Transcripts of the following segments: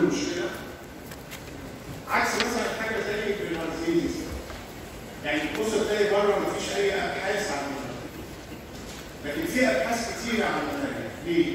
عنده مشكله عكس مثلا حاجه زي البريمارزيز يعني تبص تلاقي بره مفيش اي ابحاث عن المناعه لكن في ابحاث كتيره عن المناعه ليه؟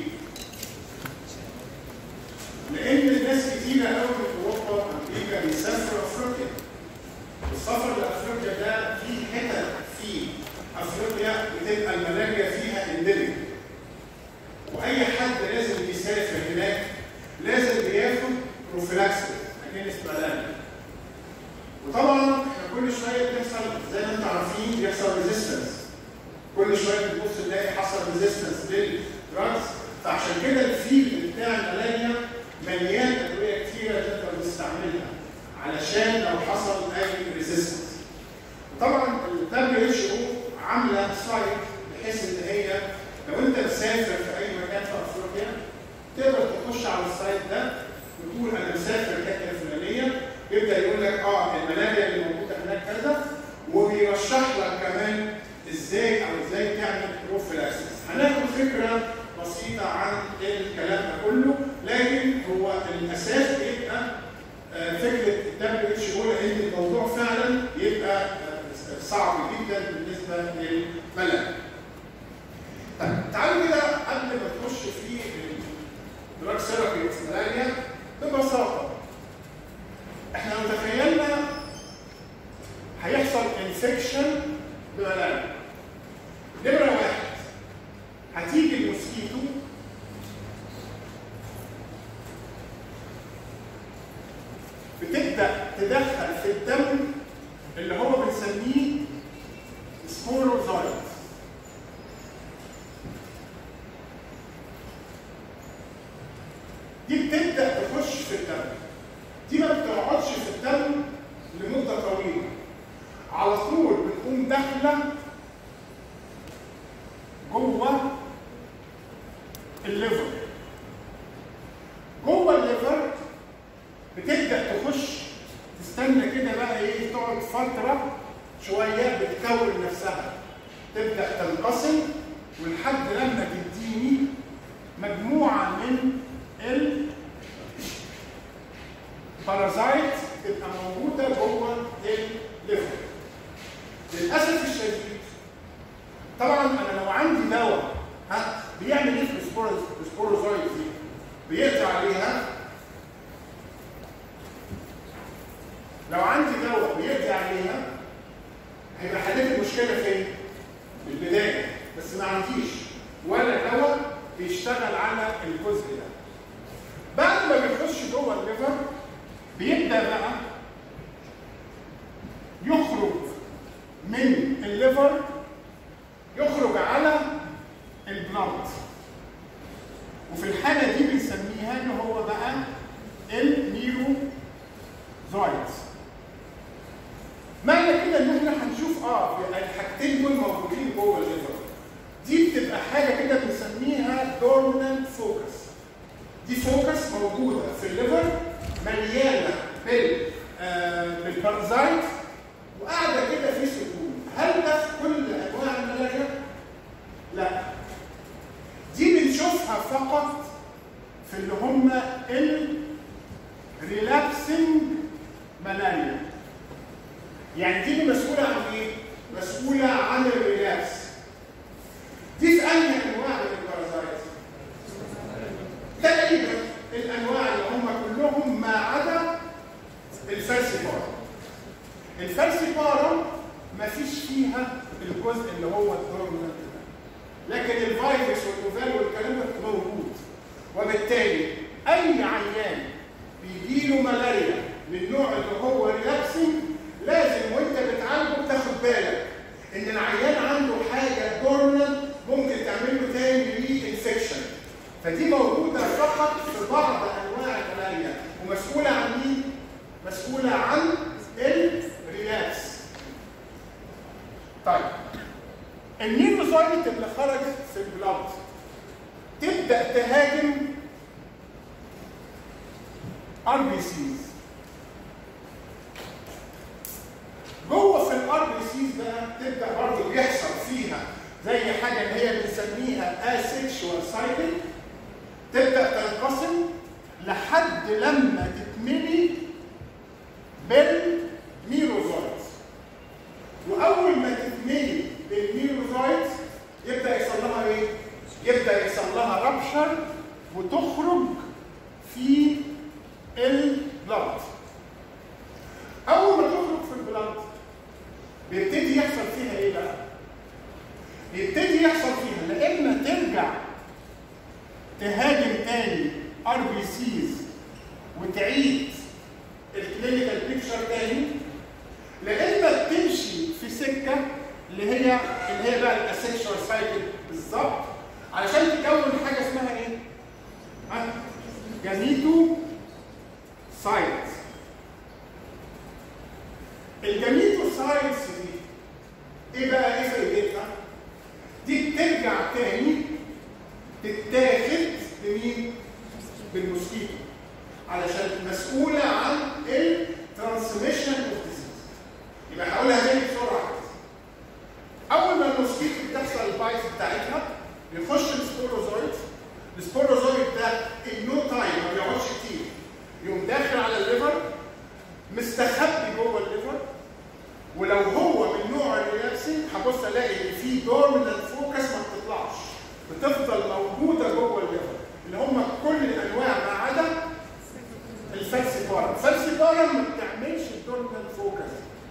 لان الناس كتيره قوي في اوروبا وامريكا بيسافروا افريقيا والسفر لافريقيا ده في حتت في افريقيا بتبقى الملاريا فيها انديميك واي حد لازم يسافر هناك لازم بياخد بروفيلاكسيس اجينست ملاريا وطبعا احنا كل شويه بيحصل زي ما انتم عارفين بيحصل ريزيستنس كل شويه بتبص تلاقي حصل ريزيستنس للدراجز فعشان كده الفيلد بتاع الملاريا مليان ادويه كتيره تقدر تستعملها علشان لو حصل اي ريزيستنس طبعا الدبليو اتش او عامله سايت بحيث ان هي لو انت مسافر في اي مكان في افريقيا تقدر تخش على السايت ده وتقول انا مسافر الحته الفلانيه يبدا يقول لك اه الملاريا اللي موجوده هناك كذا وبيرشح لك كمان ازاي او ازاي تعمل بروفيلاكسس هناخد فكره بسيطه عن الكلام ده كله لكن هو الاساس بيبقى آه، فكره الدبليو اتش او لان الموضوع فعلا يبقى آه، صعب جدا بالنسبه للملل. طيب تعالوا كده قبل ما تخش في الدراج ثيرابي في الملاريا ببساطه احنا لو تخيلنا هيحصل انفكشن بملاريا نمره واحد هتيجي الموسكيتو بتبدا تدخل في الدم اللي هو بنسميه سبوروزايت دي بتبدا تخش في الدم دي ما بتقعدش في الدم لمده طويله على طول بتقوم داخله جوه الليفر جوه الليفر بتبدا تخش تستنى كده بقى ايه تقعد فتره شويه بتكون نفسها تبدا تنقسم ولحد لما تديني مجموعه من البارازايت تبقى موجوده جوه الليفر للاسف الشديد طبعا انا لو عندي دواء ها بيعمل ايه في السبورو- السبوروزايت دي؟ بيقضي عليها لو عندي دواء بيقضي عليها هيبقى حليت المشكله فين؟ في البدايه بس ما عنديش ولا دواء بيشتغل على الجزء ده. بعد ما بيخش جوه الليفر بيبدا بقى يخرج من الليفر يخرج على البلانت وفي الحاله دي بنسميها ان هو بقى النيروزايت معنى كده ان احنا هنشوف اه الحاجتين دول موجودين جوه الليفر دي بتبقى حاجه كده بنسميها دورمنت فوكس دي فوكس موجوده في الليفر مليانه بال آه بالبارازايت وقاعده كده في سكون هل ده في كل انواع الملاريا؟ لا دي بنشوفها فقط في اللي هم الريلابسنج ملاريا يعني دي اللي مسؤوله عن ايه؟ مسؤوله عن الريلابس دي في انهي انواع من البارازايت؟ تقريبا الانواع اللي هم كلهم ما عدا الفالسيبارا الفالسيبارا ما فيش فيها الجزء اللي هو الدورمنت ده لكن الفيروس والاوفال والكلام ده موجود وبالتالي اي عيان بيجي له ملاريا من نوع اللي هو ريلابسنج لازم وانت بتعالجه تاخد بالك ان العيان عنده حاجه دورمنت ممكن تعمل له تاني ري انفكشن فدي موجوده فقط في بعض انواع الملاريا ومسؤوله عن مين؟ مسؤوله عن الريلابس طيب النيروزايت اللي خرجت في البلاد تبدا تهاجم ار بي سيز جوه في الار بي سيز بقى تبدا برضه بيحصل فيها زي حاجه اللي هي بنسميها اسيكشوال سايكل تبدا تنقسم لحد لما تتملي بالميروزايت واول ما تتملي بالميروزايت يبدا يحصل لها ايه؟ يبدا يحصل لها ربشر وتخرج في البلد اول ما تخرج في البلد بيبتدي يحصل فيها ايه بقى؟ بيبتدي يحصل فيها لا اما ترجع تهاجم تاني ار بي سيز وتعيد الكلينيكال بيكتشر تاني لا اما بتمشي في سكه اللي هي اللي هي بقى الاسكشوال سايكل بالظبط علشان تكون حاجه اسمها ايه؟ ها؟ جاميتو سايت الجاميتو سايتس دي ايه بقى ايه فايدتها؟ دي بترجع تاني تتاخد بمين؟ بالموسكيتو علشان مسؤولة عن الترانسميشن اوف ديزيز يبقى هقولها تاني بسرعة أول ما الموسكيتو بتحصل البايت بتاعتها بيخش السبوروزويد السبوروزويد ده in no time ما بيقعدش كتير يقوم داخل على الليفر مستخبي جوه الليفر ولو هو من نوع الريلاكسين هبص الاقي ان في دورمنت فوكس ما بتطلعش بتفضل موجوده جوه الليفر اللي هم كل الانواع ما عدا الفالسيبارم الفالسيبارم ما بتعملش الدورمنت فوكس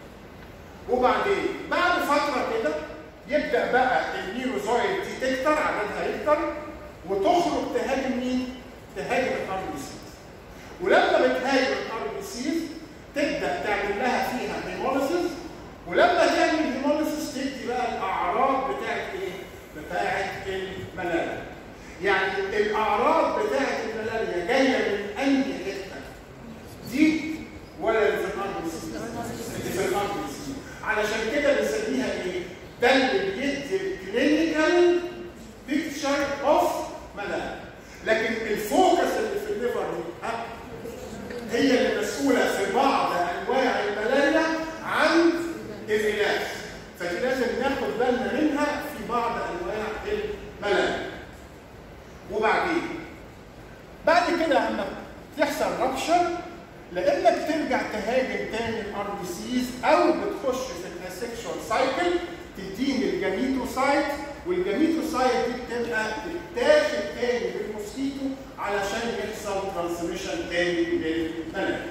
وبعدين بعد فتره كده يبدا بقى النيروزويد دي تكتر عددها يكتر وتخرج تهاجم مين؟ تهاجم الار بي سيز ولما بتهاجم الار بي سيز تبدا تعمل لها فيها هيموليسيس ولما تعمل هيموليسيس تدي بقى الاعراض بتاعت ايه؟ بتاعت الملاريا. يعني الاعراض بتاعت الملاريا جايه من اي حته؟ دي ولا اللي في الارض اللي في الارض علشان كده بنسميها ايه؟ ده اللي بيدي الكلينيكال بيكتشر اوف ملاريا. لكن الفوكس اللي في الليفر دي ها؟ هي اللي مسؤوله في بعض انواع الملاريا عن الريلاكس فدي لازم ناخد بالنا منها في بعض انواع الملاريا وبعدين بعد كده لما يحصل ربشر لا اما بترجع تهاجم تاني الار بي سيز او بتخش في الاسكشوال سايكل تديني الجاميتوسايت والجاميتوسايت دي بتبقى تتاخد تاني بالموسكيتو علشان يحصل ترانسميشن تاني للملاريا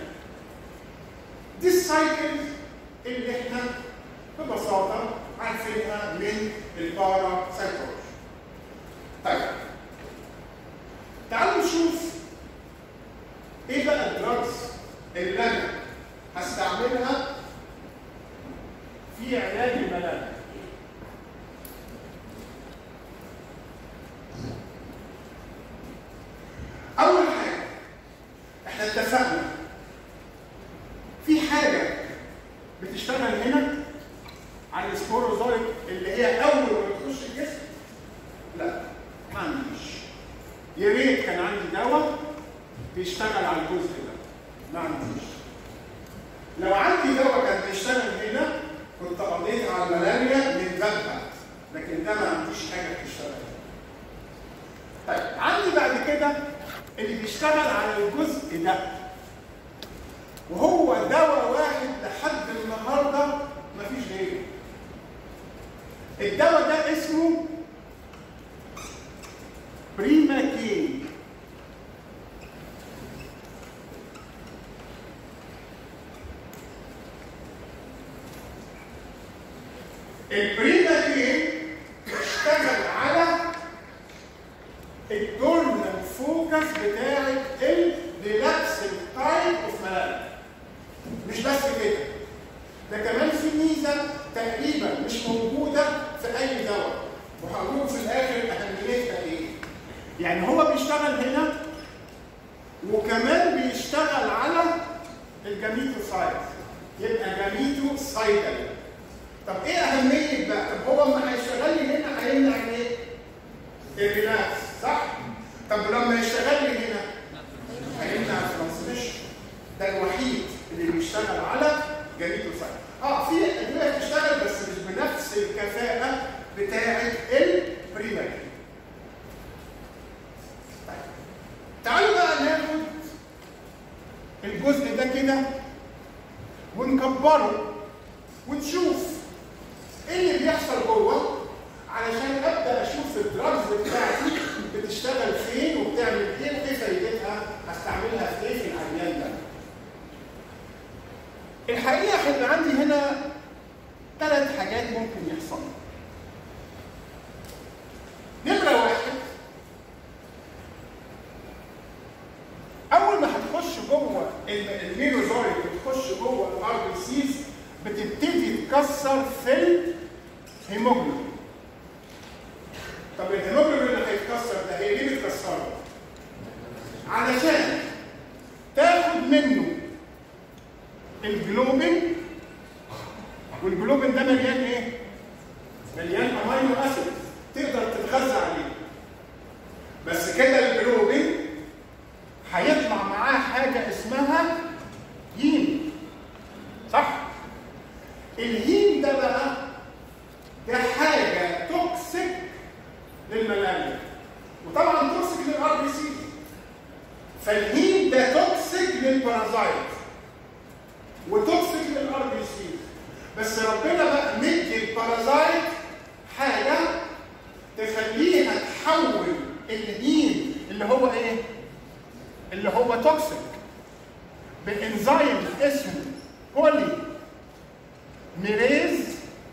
دي السايكل اللي احنا ببساطه عارفينها من البارا سايكولوجي. طيب تعالوا نشوف ايه بقى الدراجز اللي انا هستعملها في علاج الملاريا. اول حاجه احنا اتفقنا في حاجه بتشتغل هنا على السبوروزويد اللي هي اول ما تخش الجسم لا ما عنديش يا ريت كان عندي دواء بيشتغل على الجزء ده ما عنديش لو عندي دواء كان بيشتغل هنا كنت قضيت على الملاريا من ذبحة لكن ده ما عنديش حاجه بتشتغل هنا طيب عندي بعد كده اللي بيشتغل على الجزء ده وهو دواء واحد لحد النهارده مفيش غيره الدواء ده اسمه بريماكين البريماكين بيشتغل على الدورمنت فوكس بتاعت الريلاكس تايب اوف ملاريا مش بس كده ده كمان في ميزه تقريبا مش موجوده في اي دواء وهقول في الاخر اهميتها ايه يعني هو بيشتغل هنا وكمان بيشتغل على الجاميتوسايت يبقى جاميتو سايكل طب ايه اهميه بقى طب هو اما هيشتغل لي هنا هيمنع ايه الريلاكس صح طب لما يشتغل لي هنا هيمنع الترانسميشن ده الوحيد اللي بيشتغل على جاميتوسايت اه في ادويه بتشتغل بس مش بنفس الكفاءه بتاعه البريماري طيب. تعالوا بقى ناخد الجزء ده كده ونكبره ونشوف ايه اللي بيحصل جوه علشان ابدا اشوف الدراجز بتاعتي بتشتغل فين وبتعمل ايه وايه فايدتها هستعملها في ايه في العيان ده. الحقيقه احنا عندي هنا ثلاث حاجات ممكن يحصل. نمره واحد اول ما هتخش جوه الميروزويد بتخش جوه الار بي سيز بتبتدي تكسر في الهيموجلوبين طب الهيموجلوبين اللي هيتكسر ده هي ليه بتكسره؟ علشان تاخد منه الجلوبين والجلوبين ده مليان ايه؟ مليان امينو اسيد تقدر تتغذى عليه بس كده الجلوبين هيطلع معاه حاجه اسمها هيم صح؟ الهيم ده بقى ده حاجه توكسيك للملاريا وطبعا توكسيك للار بي سي فالهيم ده توكسيك للبارازايت وتوكسيك للار بي سي بس ربنا بقى مدي البارازايت حاجه تخليها تحول الهيم اللي هو ايه؟ اللي هو توكسيك بانزيم اسمه بولي ميريز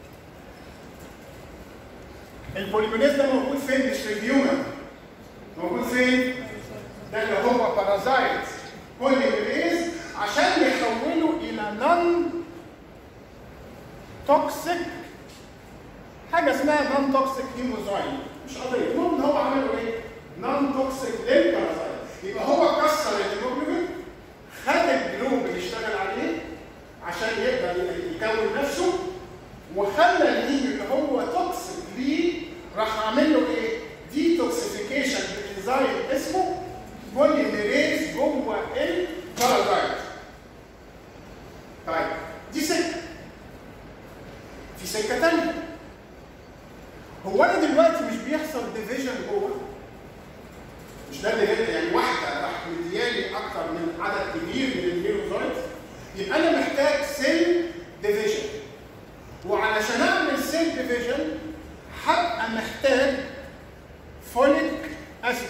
البوليميريز ده موجود فين مش في الهيومن موجود فين؟ ده اللي هو بارازايت بوليميريز عشان يحوله الى نون توكسيك حاجه اسمها نون توكسيك هيموزايم مش قضيه المهم ان هو عملوا ايه؟ نون توكسيك للبارازايت يبقى هو كسر الهيموجلوبين خد الجلوب اللي اشتغل عليه عشان يقدر يكون نفسه وخلى الهيم اللي هو توكسيك ليه راح عامل له ايه؟ ديتوكسيفيكيشن بانزيم اسمه بوليميريز جوه البارازايت. طيب دي سكه. في سكه ثانيه. هو انا دلوقتي مش بيحصل ديفيجن جوه؟ مش ده اللي يعني واحده راح مديالي اكتر من عدد كبير من النيوروزايتس يبقى انا محتاج سيل ديفيجن وعلشان اعمل سيل ديفيجن هبقى محتاج فوليك اسيد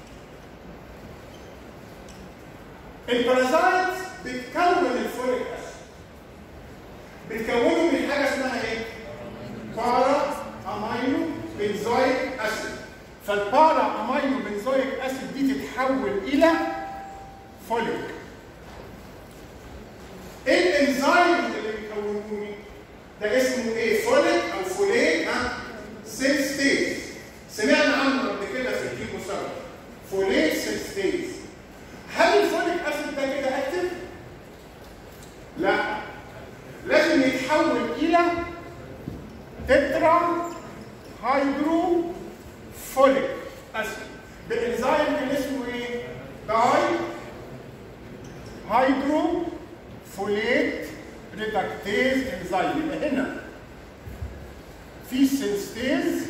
البارازايت بتكون الفوليك اسيد بتكونه من حاجه اسمها ايه؟ بارا امينو بنزويك اسيد فالبارا امينو بنزويك اسيد دي تتحول الى فوليك ايه الانزيم اللي بيكونوني ده اسمه ايه فوليك او فوليك ها سينستيز سمعنا عنه قبل كده في الكيموثيرابي فوليك سينستيز هل الفوليك اسيد ده كده اكتف لا لازم يتحول الى تترا هيدرو فوليك اسيد بانزيم كان اسمه ايه داي هيدرو فوليت ريدكتيز انزيم يبقى هنا في سينستيز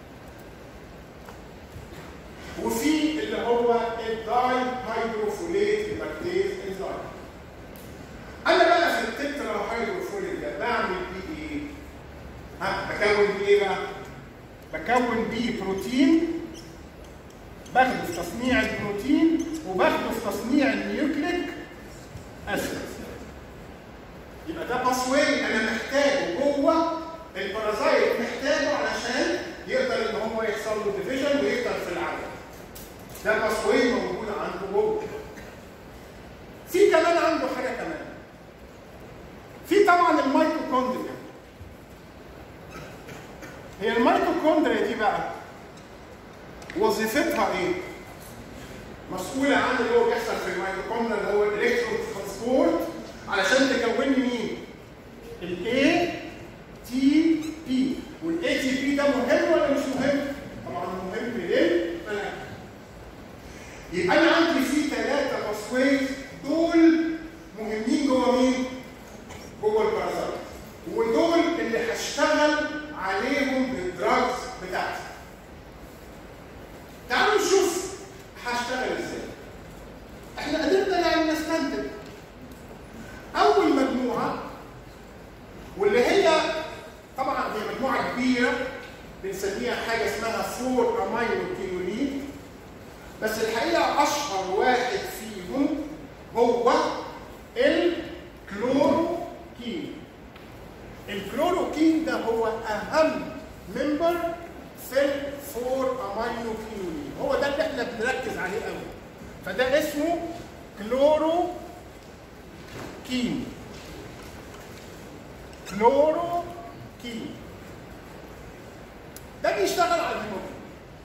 وفي اللي هو الداي هيدروفوليت ريدكتيز انزيم انا بقى في التترا هيدروفوليت ده بعمل بيه ايه؟ ها بكون بيه ايه بقى؟ بكون بيه بروتين باخده في تصنيع البروتين وباخده في تصنيع النيوكليك اسيد يبقى ده باسوي انا محتاجه جوه البارازايت محتاجه علشان يقدر ان هو يحصل له ديفيجن ويقدر في العدد ده باسوي موجود عنده جوه في كمان عنده حاجه كمان في طبعا الميتوكوندريا هي الميتوكوندريا دي بقى وظيفتها ايه؟ مسؤولة عن اللي هو بيحصل في الميتوكوندريا اللي هو الالكترون ترانسبورت علشان تكون لي مين؟ الاي تي بي والاي تي بي ده مهم ولا مش مهم؟ طبعا مهم ليه؟ يبقى انا عندي في ثلاثة باسويز دول مهمين جوه مين؟ جوه البارازايت ودول اللي هشتغل عليهم بالدراجز بتاعتي. تعالوا نشوف هشتغل ازاي. احنا قدرنا يعني نستنتج الكلوروكين الكلوروكين ده هو اهم ممبر في الفور امينو كينولين هو ده اللي احنا بنركز عليه قوي فده اسمه كلوروكين كلوروكين ده بيشتغل على الهيموجلوبين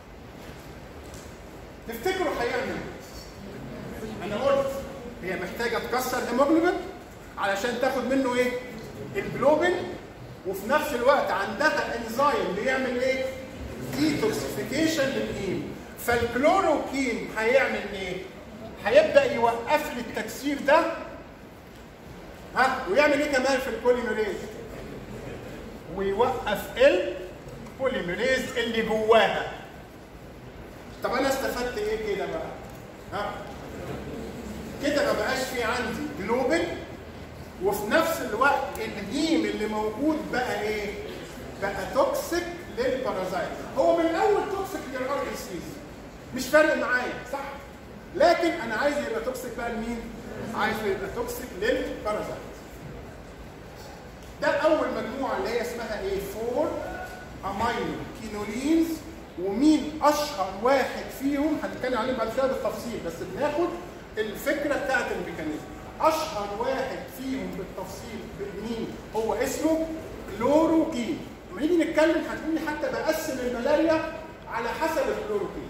تفتكروا هيعمل ايه؟ انا قلت هي محتاجه تكسر هيموجلوبين علشان تاخد منه ايه؟ الجلوبين وفي نفس الوقت عندها انزيم بيعمل ايه؟ ديتوكسيفيكيشن للهيم فالكلوروكين هيعمل ايه؟ هيبدا يوقف لي التكسير ده ها ويعمل ايه كمان في البوليميريز؟ ويوقف البوليميريز اللي جواها طب انا استفدت ايه كده بقى؟ ها؟ كده ما بقاش في عندي جلوبين وفي نفس الوقت الهيم اللي موجود بقى ايه؟ بقى توكسيك للبارازايت هو من الاول توكسيك للار سيز مش فارق معايا صح؟ لكن انا عايز يبقى توكسيك بقى لمين؟ عايز يبقى توكسيك للبارازايت ده اول مجموعه اللي هي اسمها ايه؟ فور امينو كينولينز ومين اشهر واحد فيهم هنتكلم عليه بعد شويه بالتفصيل بس بناخد الفكره بتاعت الميكانيزم اشهر واحد فيهم بالتفصيل مين هو اسمه كلوروكين لما نيجي نتكلم هتقولي حتى بقسم الملاريا على حسب الكلوروكين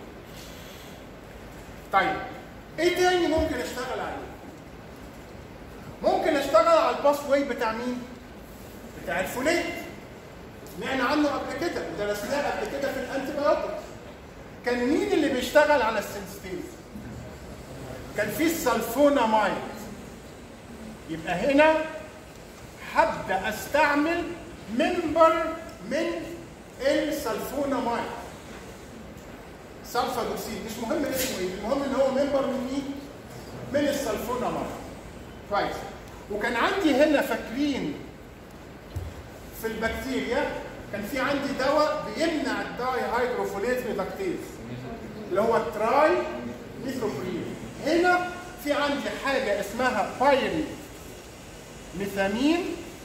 طيب ايه تاني ممكن اشتغل عليه ممكن اشتغل على الباس واي بتاع مين بتاع الفوليت سمعنا عنه قبل كده ودرسناه قبل كده في الانتيبيوتكس كان مين اللي بيشتغل على السنسيتيز كان في السلفونامايد يبقى هنا هبدا استعمل منبر من السلفونامايد سلفادوكسين مش مهم اسمه ايه المهم ان هو منبر من مين من السلفونامايد كويس وكان عندي هنا فاكرين في البكتيريا كان في عندي دواء بيمنع الداي هيدروفوليت ريدكتيز اللي هو التراي ميثوبرين هنا في عندي حاجه اسمها بايري ميثامين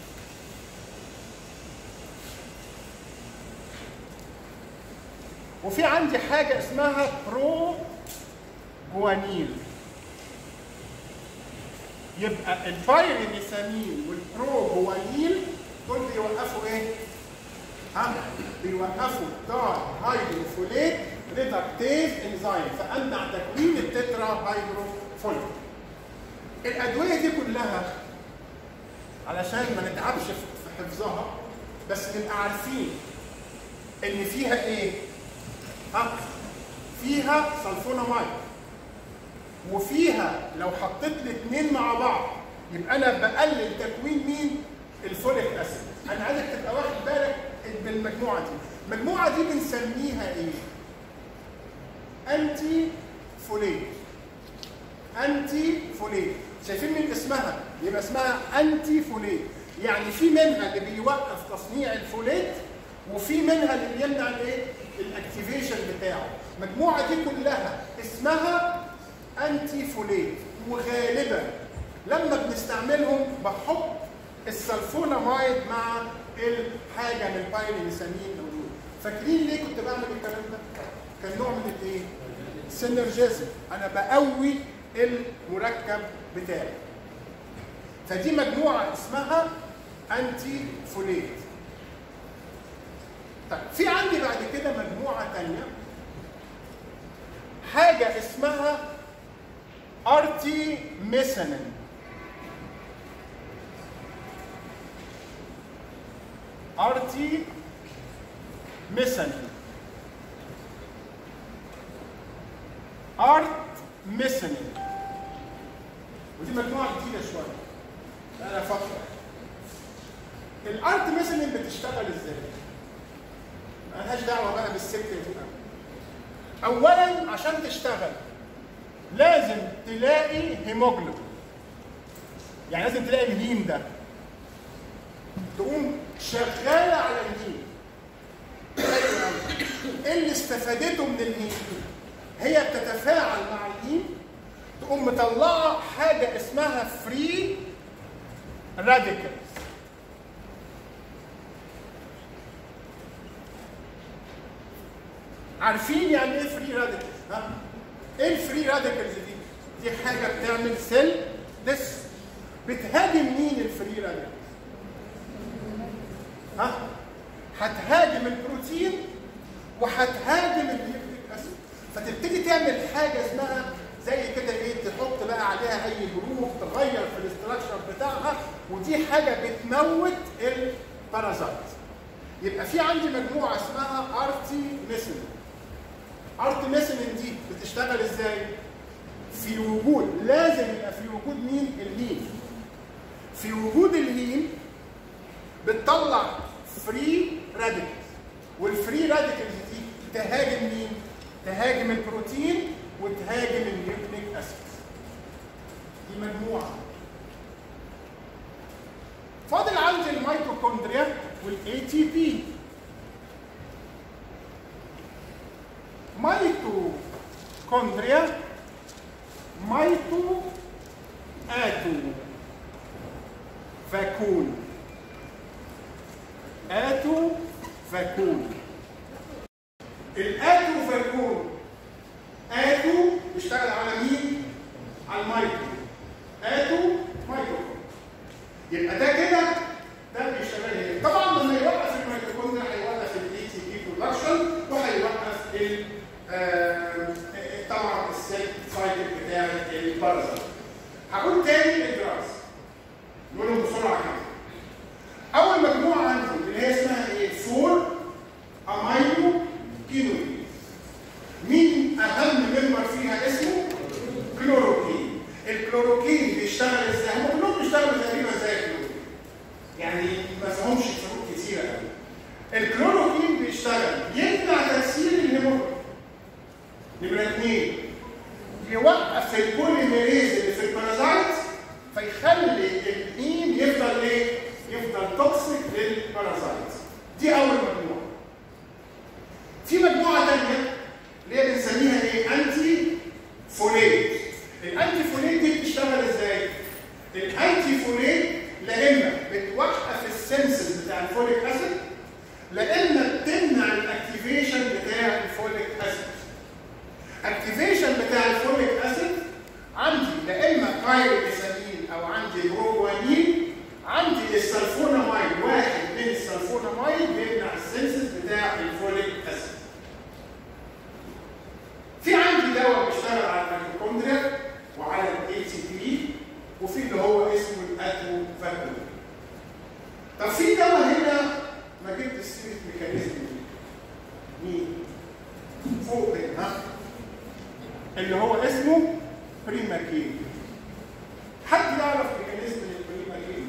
وفي عندي حاجه اسمها برو جوانيل يبقى البايري ميثامين والبرو جوانيل دول بيوقفوا ايه؟ ها؟ بيوقفوا داي هيدروفوليت ريدكتيز انزيم فامنع تكوين التترا هيدروفوليت الادويه دي كلها علشان ما نتعبش في حفظها بس نبقى عارفين ان فيها ايه؟ ها؟ فيها سلفونامايد وفيها لو حطيت الاثنين مع بعض يبقى انا بقلل تكوين مين؟ الفوليك اسيد انا عايزك تبقى واخد بالك بالمجموعه دي المجموعه دي بنسميها ايه انتي فوليت انتي فوليت شايفين من اسمها يبقى اسمها انتي فوليت يعني في منها اللي بيوقف تصنيع الفوليت وفي منها اللي بيمنع الايه الاكتيفيشن بتاعه المجموعه دي كلها اسمها انتي فوليت وغالبا لما بنستعملهم بحط السلفونامايد مع الحاجه من البايريميثامين موجود فاكرين ليه كنت بعمل الكلام ده؟ كان نوع من الايه؟ سينرجيزم انا بقوي المركب بتاعي فدي مجموعه اسمها انتي فوليت طيب في عندي بعد كده مجموعه ثانيه حاجه اسمها ارتي ميثانين ارتي ميثانين ارت ميثانين ودي مجموعه جديده شويه انا فتره الارت ميثانين بتشتغل ازاي؟ مالهاش دعوه بقى بالسكه دي اولا عشان تشتغل لازم تلاقي هيموجلوبين يعني لازم تلاقي الهيم ده تقوم شغاله على الهيم ايه اللي استفادته من الهيم هي بتتفاعل مع الهيم تقوم مطلعه حاجه اسمها فري راديكالز عارفين يعني ايه فري راديكالز ها ايه الفري راديكالز دي دي حاجه بتعمل سيل ديس بتهاجم مين الفري راديكالز ها هتهاجم البروتين وهتهاجم النيوكليك اسيد فتبتدي تعمل حاجه اسمها زي كده ايه تحط بقى عليها اي جروب تغير في الاستراكشر بتاعها ودي حاجه بتموت البارازايت يبقى في عندي مجموعه اسمها ارتي ميسن ارتي ميسن دي بتشتغل ازاي في وجود لازم يبقى في وجود مين الهيم في وجود الهيم بتطلع فري راديكالز والفري راديكالز دي تهاجم مين تهاجم البروتين وتهاجم النيوكليك اسيد دي مجموعه فاضل عندي الميتوكوندريا والاي تي بي ميتوكوندريا ميتو اتو فاكون اتو فاكون الاتو فاكون اتو بيشتغل على مين؟ على المايكرو اتو مايكرو يبقى ده كده ده بيشتغل هنا طبعا لما يوقف الميتوكوندريا هيوقف الاي تي بي برودكشن وهيوقف ال طبعا السيل سايكل بتاع البارازيت هقول تاني الدراس نقولهم بسرعه كده اول مجموعه عندي اللي هي اسمها ايه؟ فور امينو كينوين مين اهم ممبر فيها اسمه كلوروكين الكلوروكين بيشتغل ازاي هم كلهم بيشتغلوا تقريبا زي الكلوروكين يعني ما فيهمش فروق كتيره قوي الكلوروكين بيشتغل يمنع تاثير الهيموجلوبين نمره اثنين يوقف البوليميريز اللي في البارازايت فيخلي الهيم يفضل ايه؟ يفضل توكسيك للبارازايت دي اول مجموعه في مجموعه ثانيه اللي هي بنسميها ايه؟ انتي فوليت. الانتي فوليت دي بتشتغل ازاي؟ الانتي فوليت لا اما بتوقف السنسز بتاع الفوليك اسيد لا اما بتمنع الاكتيفيشن بتاع الفوليك اسيد. اكتيفيشن بتاع الفوليك اسيد عندي لا اما بايروبيسامين او عندي جروانين عندي السلفونامايد واحد من السلفونامايد بيمنع السنسز بتاع الفوليك اسيد. في عندي دواء بيشتغل على الميتوكوندريا وعلى الاي تي بي وفي اللي هو اسمه الاتو فاكتور. طب في دواء هنا ما جبت سيره ميكانيزم مين؟ فوق هنا ها؟ اللي هو اسمه بريماكين. حد يعرف ميكانيزم البريماكين؟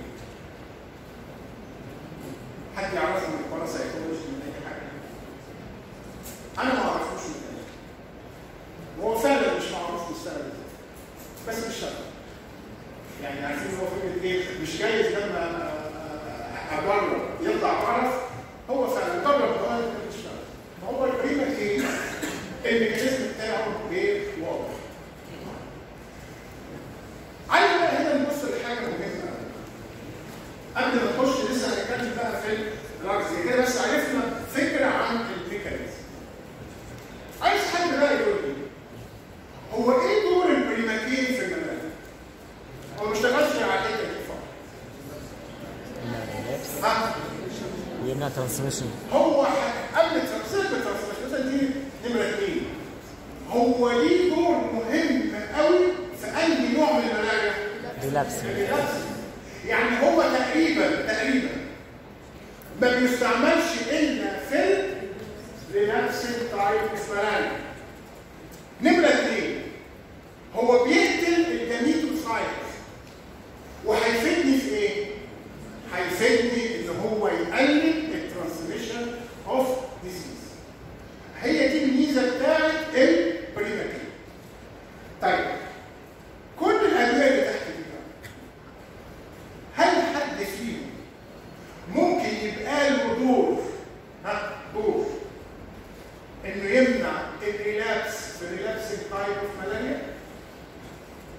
حد يعرفه من الباراسايكولوجي من اي حاجه؟ انا ما اعرفوش من هو فعلا مش معروف مستوى بس مش شرط يعني عارفين هو فكره ايه مش جايز لما اجرب يطلع طرف هو فعلا جرب هو مش شرط فهو القيمه ايه الميكانيزم بتاعه غير واضح عايز بقى هنا نبص لحاجه مهمه قبل ما نخش لسه هنتكلم بقى في الدراجز كده بس عرفنا فكره عن الميكانيزم عايز حد بقى يقول لي هو ايه دور البريماتين في المناعه؟ هو ما اشتغلش على الحته دي فقط. ها؟ يمنع ترانسميشن هو ح- قبل الترانسميشن الترانسميشن دي نمره اثنين. هو ليه دور مهم قوي في انهي نوع من الملاجئ؟ ريلابس الريلابس. يعني هو تقريبا تقريبا ما بيستعملش الا في الريلابس تايب اوف ملاجئ. نمرة اثنين هو بيقتل الجاميتوسايت وهيفيدني في ايه؟ هيفيدني ان هو يقلل الترانسميشن اوف ديزيز هي دي الميزه بتاعت البريماتين طيب كل الادويه اللي تحت دي بقى هل حد فيهم ممكن يبقى له دور ها دور انه يمنع الريلابس في الريلابس تايب اوف ملاريا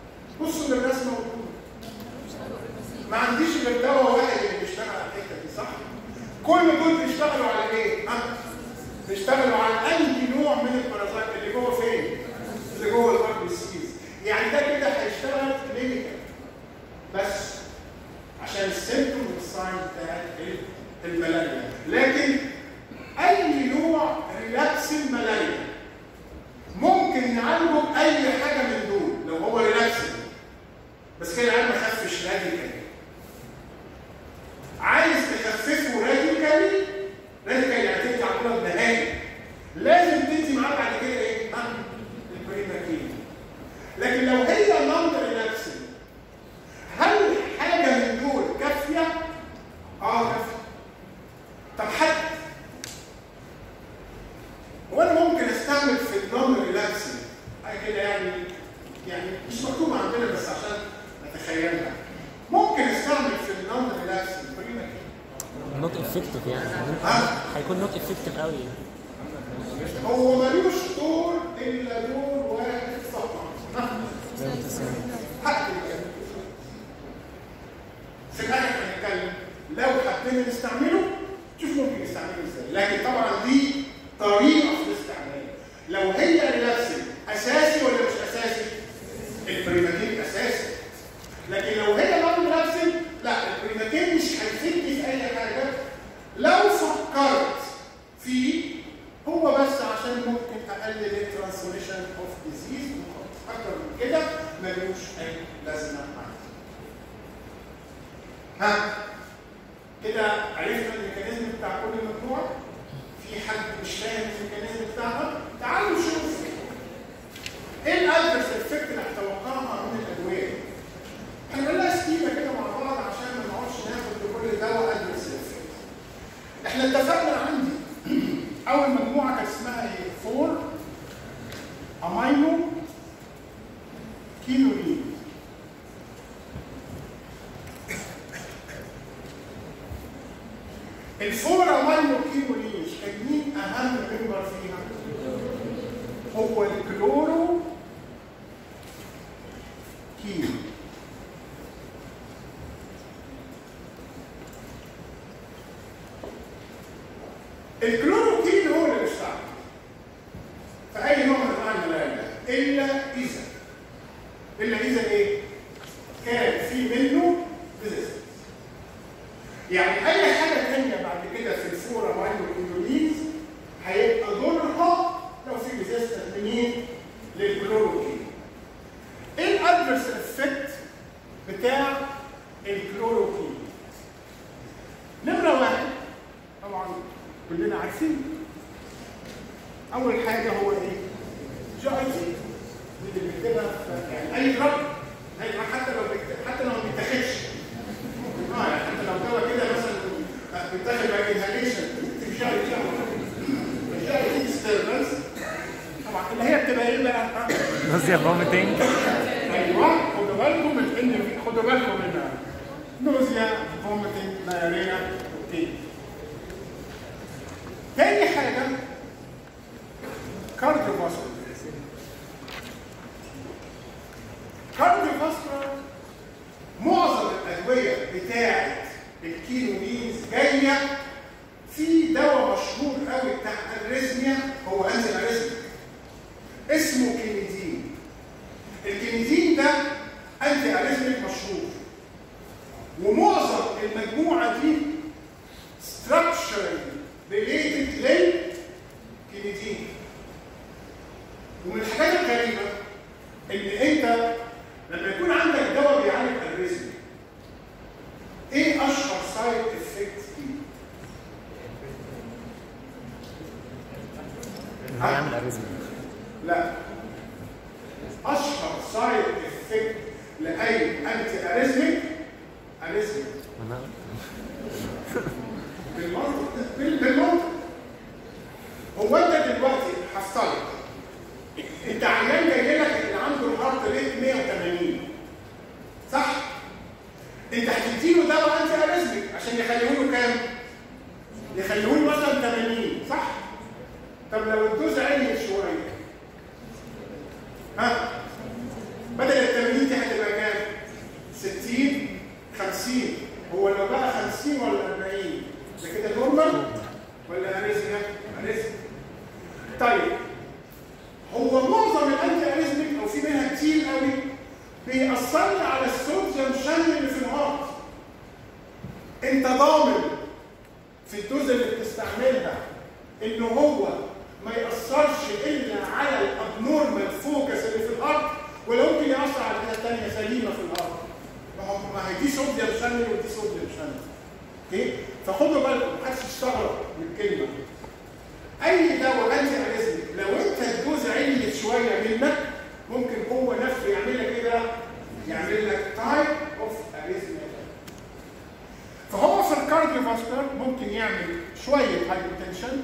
ما عنديش غير دواء واحد اللي بيشتغل على الحته دي صح؟ كل دول بيشتغلوا على ايه؟ ها؟ بيشتغلوا على اي نوع من البارازايت اللي جوه فين؟ اللي جوه الار بي سيز يعني ده كده هيشتغل كلينيكال بس عشان السيمتوم والساين بتاعت الملاريا لكن اي نوع ريلاكس الملاريا ممكن نعالجه باي حاجه من دول لو هو ريلاكس بس كده العيال ما خفش راديكالي عايز تخففه راديكالي راديكالي يعني تدي على المرض نهائي لازم تدي معاه بعد كده ايه؟ ها؟ البريماكين لكن لو هي نون ريلاكسنج هل حاجه من دول كافيه؟ اه كافيه طب حد وانا ممكن استعمل في النون ريلاكسنج حاجه كده يعني يعني مش مكتوبه عندنا بس عشان نتخيلها ممكن استعمل في النون ريلاكسنج بريماكين نوت افكتيف يعني ها؟ هيكون نوت افكتيف قوي هو ملوش دور الا دور واحد فقط زي ما انت سامع حق الكلام في الاخر هنتكلم لو حبينا نستعمله شوف ممكن نستعمله ازاي لكن طبعا دي طريقه في الاستعمال لو هي ريلاكسنج اساسي ولا مش اساسي البريماتين اساسي لكن لو هي نون ريلاكسنج لا البريماتين مش هيفيدني في اي حاجه لو فكرت فيه هو بس عشان ممكن اقلل الترانسميشن اوف ديزيز اكتر من كده ملوش اي لازمه عندي ها كده عرفنا الميكانيزم بتاع كل مجموعه في حد مش فاهم الميكانيزم بتاعها تعالوا نشوف ايه الادرس افكت اللي هتوقعها من الادويه هنعمل لها سكيمه كده مع بعض عشان ما نقعدش ناخد لكل دواء ادرس افكت احنا اتفقنا عندي اول مجموعه كانت اسمها ايه 4 امينو كينولين الفور امينو كينولين كان مين اهم ممبر فيها هو الكلورو كين الكلوروكين هو اللي بيشتغل في اي نوع من انواع الملاريا الا اذا الا اذا ايه؟ كان في منه ريزيستنس يعني اي حاجه ثانيه بعد كده في الفورا ماينو كيندولينز هيبقى دورها لو في ريزيستنس منين؟ للكلوروكين ايه الادرس افكت بتاع الكلوروكين؟ نمره واحد طبعا كلنا عارفين اول حاجه هو ايه جي اي تي دي اللي بنكتبها في- يعني اي دراج اي دراج حتى لو بيكتب حتى لو ما بيتاخدش اه يعني حتى لو دواء كده مثلا بيتاخد باي انهاليشن بتكتب جي اي تي جي اي تي ديستربنس طبعا اللي هي بتبقى ايه بقى؟ ها؟ نوزيا فوميتنج ايوه خدوا بالكم من ان في خدوا بالكم منها نوزيا فوميتنج دايريا اوكي تاني حاجه كارديوفاسكولار كارديوفاسكولار معظم الادويه بتاعه الكينولينز جايه في دواء مشهور قوي بتاع الاريزميا هو انزل اريزميا اسمه كينيدين الكينيدين ده انتي اريزميك مشهور ومعظم المجموعه دي structurally related للكينيدين ومن الحاجات الغريبه ان انت لما يكون عندك دواء بيعالج الاريزميا ايه اشهر سايد افكت فيه؟ هيعمل اريزميا لا اشهر سايد افكت لاي انتي اريزميك اريزميك انا بالمنطق بال- بالمنطق هو انت دلوقتي هفترض انت عيان جاي لك اللي عنده الهارت ريت 180 صح؟ انت هتديله دواء انتي اريزميك عشان يخليه له كام؟ يخليه له مثلا 80 صح؟ طب لو الدوز عالي شويه ها؟ بدل ال 80 دي هتبقى كام؟ 60 50 50 هو لو بقى 50 ولا 40 ده كده نورمال ولا اريزميا؟ اريزميا طيب هو معظم الانتي اريزميك او في منها كتير قوي بيأثر لي على الصوديوم شانل اللي في الهارت انت ضامن في الدوز اللي بتستعملها ان هو ما يأثرش الا على الابنورمال فوكس اللي في الهارت ولا ممكن يأثر على الحته الثانيه سليمه في الهارت ما هو ما هي دي صوديوم شانل ودي صوديوم شانل اوكي فخدوا بالكم محدش يستغرب من الكلمه اي دواء انتي اريزميك لو انت الدوز عليت شويه منك ممكن هو نفسه يعمل لك ايه بقى؟ يعمل لك تايب اوف اريزميا فهو في الكارديو فاسكولار ممكن يعمل شويه هايبوتنشن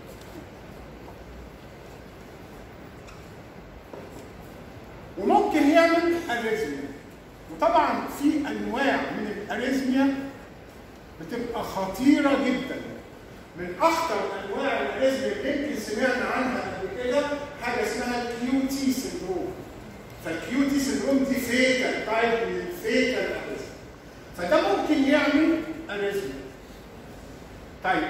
وممكن يعمل اريزميا وطبعا في انواع من الاريزميا بتبقى خطيره جدا من اخطر انواع الاريزميا اللي يمكن سمعنا عنها قبل كده حاجه اسمها الكيو تي سندروم فالكيو تي سندروم دي فيتال تايب من الفيتال اريزميا فده ممكن يعمل اريزميا طيب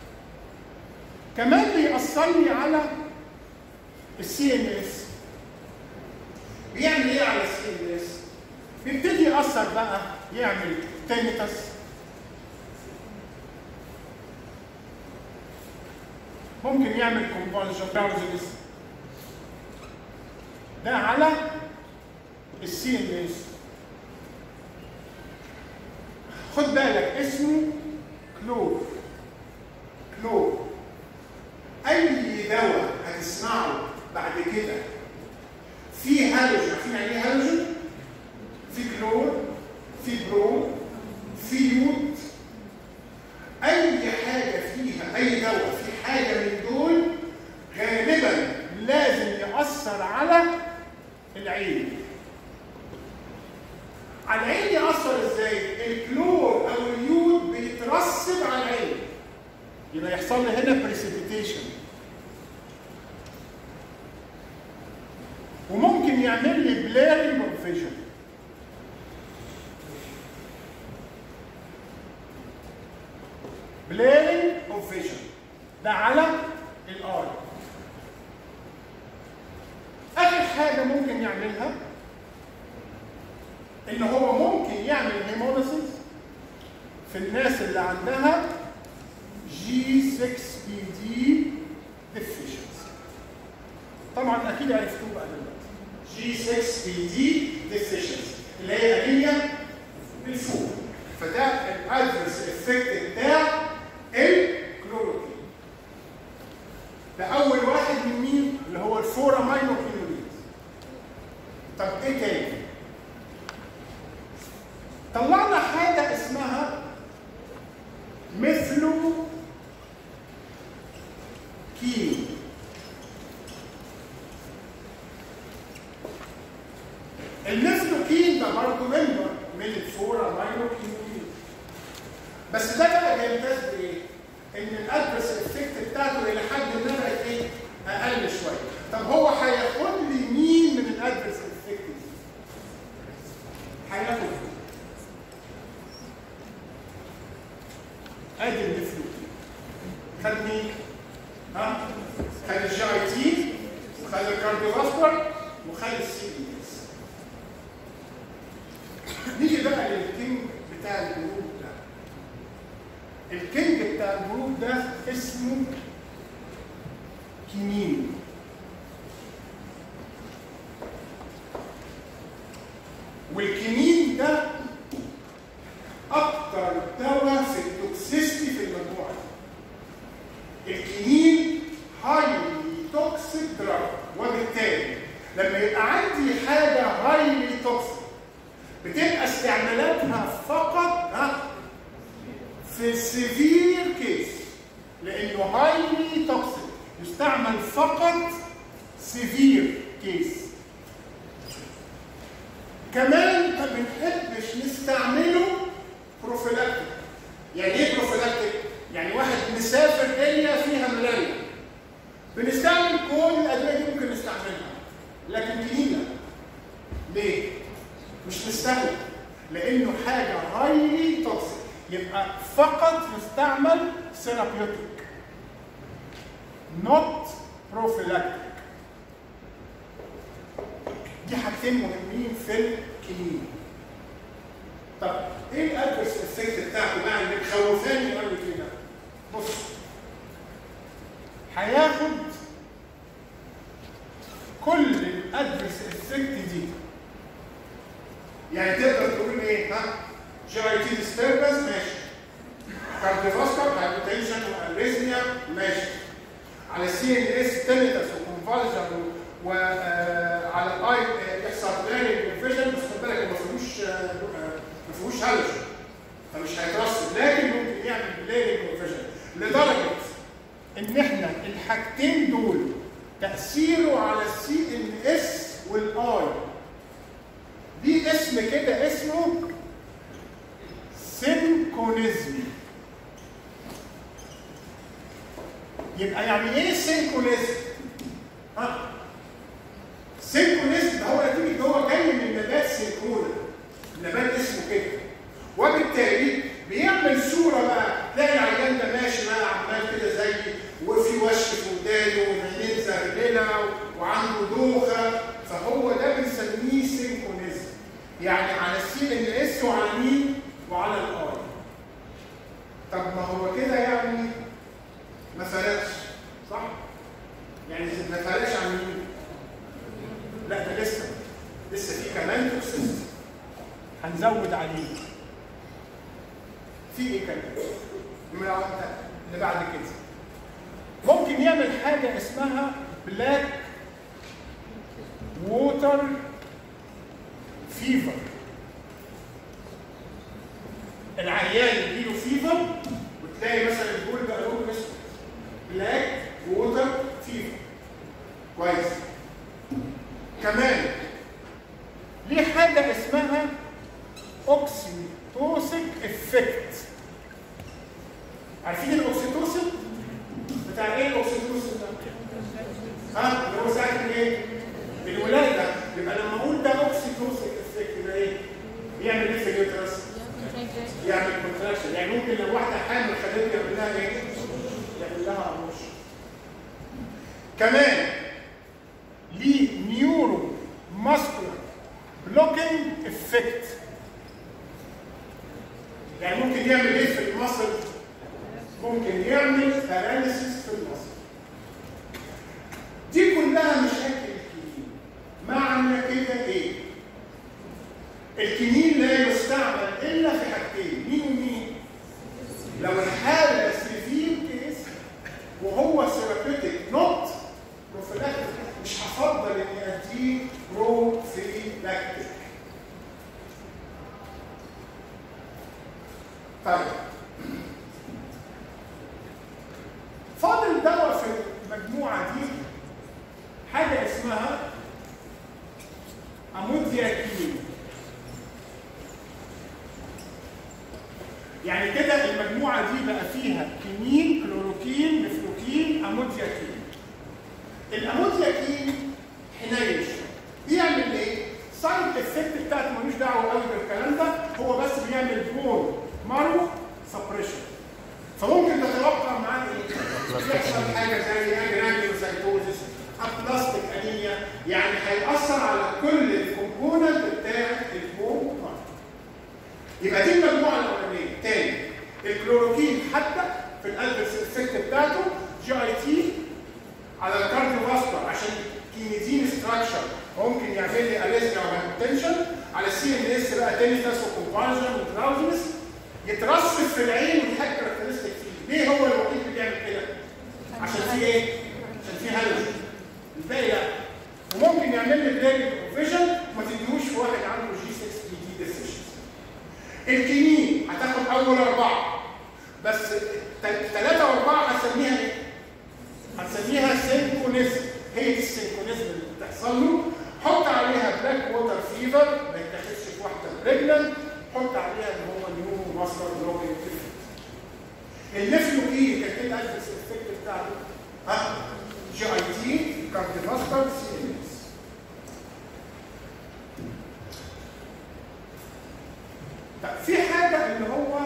كمان بيأثر لي على السي ان اس بيعمل ايه على السي ان اس؟ بيبتدي يأثر بقى يعمل تينيتس ممكن يعمل كونفولجن ده على السي ان اس خد بالك اسمه كلور كلور اي دواء هتسمعه بعد كده في هالوجين عارفين يعني ايه هالوجين؟ في كلور في برون في يود اي حاجه فيها اي دواء في حاجه من دول غالبا لازم ياثر على العين على العين ياثر ازاي الكلور او اليود بيترسب على العين يبقى يحصل لي هنا بريسيبيتيشن وممكن يعمل لي بليرنج اوف فيجن بليرنج اوف فيجن ده على الاي اخر حاجه ممكن يعملها ان هو ممكن يعمل هيموليسيس في الناس اللي عندها جي 6 بي دي deficiency طبعا اكيد عرفتوه بقى دلوقتي جي 6 بي دي deficiency اللي هي انيميا بالفوق فده الادرس افكت بتاع الكلوروكين ده اول واحد من مين اللي هو الفورامينوكلوريد طب ايه تاني طلعنا حاجه اسمها مثلو كين المثلوكين ده برضه ممبر من الفورا ماينوكلوريد بس ده بقى بيمتاز بايه؟ ان الادرس افكت بتاعته الى حد ما بقت ايه؟ اقل شويه. طب هو هياخد لي مين من الادرس افكت دي؟ هياخد ادي النفلوكين. خد مين؟ ها؟ خد الجي اي تي وخد الكارديوفاسكولار وخد السي دي اس. نيجي بقى للكينج بتاع الجروب ده. الكينج بتاع الجروب ده اسمه كينين والكينين ده اكتر دواء في التوكسيستي في المجموعه الكينين هايلي توكسيك دراج وبالتالي لما يبقى عندي حاجه هايلي توكسيك بتبقى استعمالاتها فقط ها في السيفير كيس لانه هايلي توكسيك يستعمل فقط سيفير كيس كمان ما بنحبش نستعمله بروفيلاكتيك يعني ايه بروفيلاكتيك؟ يعني واحد مسافر اريا فيها ملاريا بنستعمل كل الادويه دي ممكن نستعملها لكن كنينه ليه؟ مش مستاهله لانه حاجه هايلي توكسيك يبقى فقط يستعمل ثيرابيوتيك نوت بروفيلاكتيك دي حاجتين مهمين في الكلين طب ايه الادرس افكت بتاعته بقى اللي مخوفاني قوي كده بص هياخد كل الادرس افكت دي يعني تقدر تقول ايه ها جي اي تي ديستربنس ماشي كارديوفاسكولار هايبوتنشن واريزميا ماشي على السي ان اس تينيتس وكونفالجن وعلى الاي يحصل بلاننج وفيجن بس خد بالك ما فيهوش آه، آه، ما فيهوش هالوجن فمش هيترسب لكن ممكن يعمل بلاننج وفيجن لدرجه ان احنا الحاجتين دول تاثيره على السي ان اس والاي دي اسم كده اسمه سينكونيزم يبقى يعني ايه سينكونيزم؟ ها؟ سينكونيزم ده هو نتيجه هو جاي من نبات سينكونا نبات اسمه كده وبالتالي بيعمل صوره بقى تلاقي العيان ده ماشي بقى عمال كده زي وفي وش في ودانه وعينين زغلله وعنده دوخه فهو ده بنسميه سينكونيزم يعني على السي ان اس وعلى مين؟ وعلى الاي طب ما هو كده يعني ما فرقش صح؟ يعني ما فرقش عن مين؟ لا ده لسه لسه في كمان توكسيستي هنزود عليه في ايه كمان؟ نمرة واحدة اللي بعد كده ممكن يعمل حاجة اسمها بلاك ووتر فيفر العيان يجيله فيفر وتلاقي مثلا البول بقى لونه اسود بلاك ووتر فيفر كويس كمان ليه حاجه اسمها اوكسيتوسيك افكت عارفين الاوكسيتوسين بتاع ايه الاوكسيتوسين ده ها اللي هو ساعه ايه الولاده يبقى لما اقول ده اوكسيتوسيك افكت يبقى ايه بيعمل ايه في اليوترس يعمل كونتراكشن يعني ممكن لو واحده حامل خدت يعمل لها ايه يعمل لها ابوش كمان ليه نيورو ماسكولار بلوكينج افكت يعني ممكن يعمل ايه في المصل ممكن يعمل باراليسيس في المصل دي كلها مشاكل الكنين معنى كده ايه الكنين لا يستعمل الا في حاجتين مين ومين لو الحاله سيفير كيس وهو ثيرابيوتيك نوت بروفيلاكتيك مش هفضل اني اديه بروفيلاكتيك طيب فاضل دواء في المجموعه دي حاجه اسمها امودياكين يعني كده المجموعه دي بقى فيها كينين كلوروكين مفلوكين امودياكين الامودياكين حنين بيعمل ايه؟ سايد افكت بتاعته ملوش دعوه قوي بالكلام ده هو بس بيعمل بون مارو سبريشن فممكن تتوقع معاه ايه؟ يحصل حاجه زي اجرانيوسايتوزيس ابلاستيك انيميا يعني هيأثر على كل الكومبوننت بتاع البون مارو يبقى دي المجموعه الاولانيه تاني الكلوروكين حتى في الادرس افكت بتاعته جي اي تي على الكارديو فاسكولار عشان كينيزين ستراكشر ممكن يعمل لي اريزميا وهايبوتنشن على السي ان اس بقى تينيتاس وكونفالجن وتراوزنس يترسب في العين ودي حاجه كاركترستيك فيه ليه هو الوحيد اللي بيعمل كده؟ عشان فيه ايه؟ عشان فيه هالوجين الباقي لا وممكن يعمل لي بلاك فيجن وما تديهوش في واحد عنده جي 6 بي دي ديفيشنسي الكينين هتاخد اول اربعه بس ثلاثه واربعه هنسميها ايه؟ هنسميها سينكونيزم هي دي السينكونيزم اللي بتحصل له حط عليها بلاك ووتر فيفر ما يتاخدش في واحده بريجننت حط عليها ان هو نيو ماستر بلوكينج النفلوكين كان ايه الادرس افكت بتاعته؟ ها؟ جي اي تي كارديوفاسكولار سي ان اس طب في حاجه اللي هو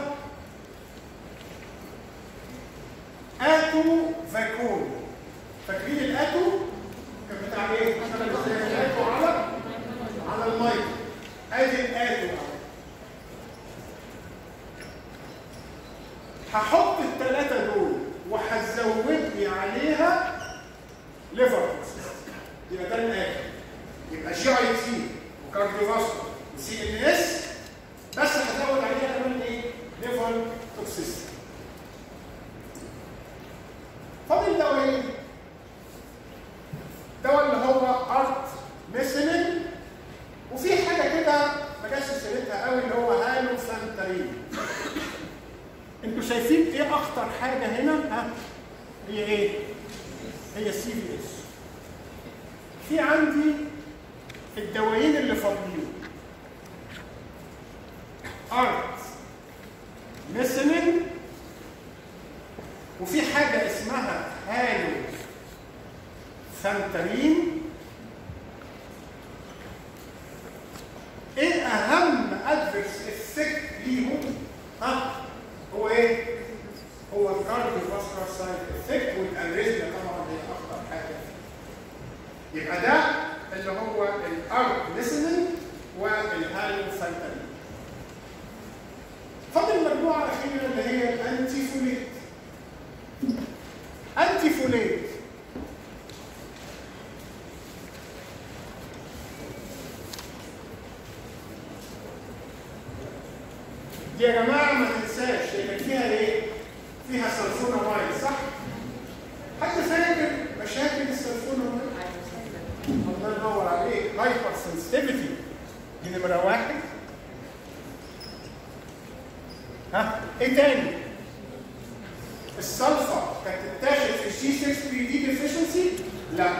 اتو فاكون فاكرين الاتو كان بتاع ايه؟ اشتغل ازاي الاتو على على المايك ادي الاتو هحط الثلاثه دول وهزود لي عليها ليفر يبقى ده الاتو يبقى جي اي تي وكارديوفاسكولار وسي ان اس بس هزود عليها كمان ايه؟ ليفر توكسيستي فاضل دواء دواء اللي هو ارت ميسلين وفي حاجه كده ما جاش سيرتها قوي اللي هو هالو فانترين انتوا شايفين ايه اخطر حاجه هنا ها هي ايه هي السي في اس في عندي الدوايين اللي فاضلين ارت ميسلين وفي حاجة اسمها هالو فانترين ايه اهم ادفرس افكت ليهم ها هو ايه هو الكارديو فاسكولار سايد افكت والاريزميا طبعا هي اخطر حاجه يبقى ده اللي هو الارت ليسننج والهالو فانترين فاضل مجموعه اخيره اللي هي الانتي فوليت انتي فوليت دي يا جماعه ما تنساش هي كان فيها ايه؟ فيها سلفونامايد صح؟ حد فاكر مشاكل السلفونامايد؟ الله ينور عليك هايبر سنسيتيفيتي دي نمره واحد ها ايه تاني؟ السلفا كانت تتاخد في الجي 6 بي دي ديفيشنسي؟ لا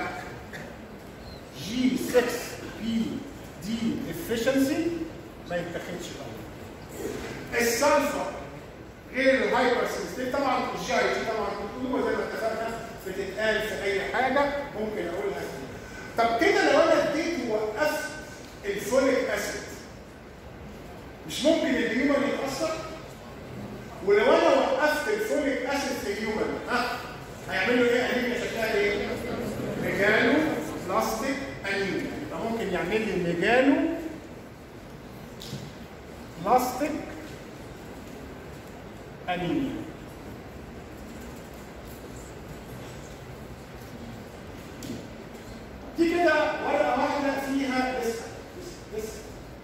جي 6 بي دي ديفيشنسي ما يتاخدش بقى السلفا غير الهايبر سنسيتيف طبعا الجي اي تي طبعا الخطوبه زي ما اتفقنا بتتقال في اي حاجه ممكن اقولها طب كده لو انا اديت ووقفت الفوليك اسيد مش ممكن الهيومن يتاثر؟ ولو انا وقفت الفوليك اسيد في الهيومن ها هيعملوا ايه؟ انيميا شكلها ايه؟ ميجالو بلاستيك انيميا يبقى ممكن يعمل لي ميجالو بلاستيك انيميا دي كده ورقه واحده فيها لسه لسه لسه